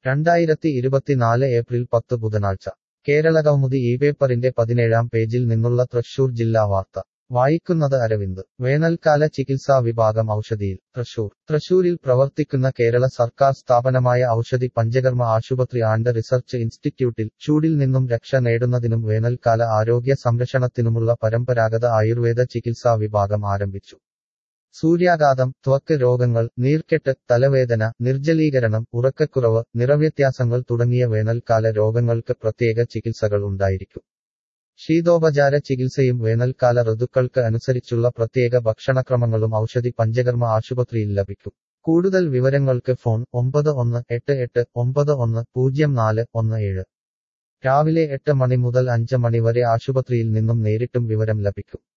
രണ്ടായിരത്തി ഇരുപത്തിനാല് ഏപ്രിൽ പത്ത് ബുധനാഴ്ച കേരളകൗമുദി ഈ പേപ്പറിന്റെ പതിനേഴാം പേജിൽ നിന്നുള്ള തൃശൂർ ജില്ലാ വാർത്ത വായിക്കുന്നത് അരവിന്ദ് വേനൽക്കാല ചികിത്സാ വിഭാഗം ഔഷധിയിൽ തൃശൂർ തൃശൂരിൽ പ്രവർത്തിക്കുന്ന കേരള സർക്കാർ സ്ഥാപനമായ ഔഷധി പഞ്ചകർമ്മ ആശുപത്രി ആൻഡ് റിസർച്ച് ഇൻസ്റ്റിറ്റ്യൂട്ടിൽ ചൂടിൽ നിന്നും രക്ഷ നേടുന്നതിനും വേനൽക്കാല ആരോഗ്യ സംരക്ഷണത്തിനുമുള്ള പരമ്പരാഗത ആയുർവേദ ചികിത്സാ വിഭാഗം ആരംഭിച്ചു സൂര്യാഘാതം ത്വക്ക് രോഗങ്ങൾ നീർക്കെട്ട് തലവേദന നിർജ്ജലീകരണം ഉറക്കക്കുറവ് നിറവ്യത്യാസങ്ങൾ തുടങ്ങിയ വേനൽക്കാല രോഗങ്ങൾക്ക് പ്രത്യേക ചികിത്സകൾ ഉണ്ടായിരിക്കും ശീതോപചാര ചികിത്സയും വേനൽക്കാല ഋതുക്കൾക്ക് അനുസരിച്ചുള്ള പ്രത്യേക ഭക്ഷണക്രമങ്ങളും ഔഷധി പഞ്ചകർമ്മ ആശുപത്രിയിൽ ലഭിക്കും കൂടുതൽ വിവരങ്ങൾക്ക് ഫോൺ ഒമ്പത് ഒന്ന് എട്ട് എട്ട് ഒമ്പത് ഒന്ന് പൂജ്യം നാല് ഒന്ന് ഏഴ് രാവിലെ എട്ട് മണി മുതൽ അഞ്ച് മണി വരെ ആശുപത്രിയിൽ നിന്നും നേരിട്ടും വിവരം ലഭിക്കും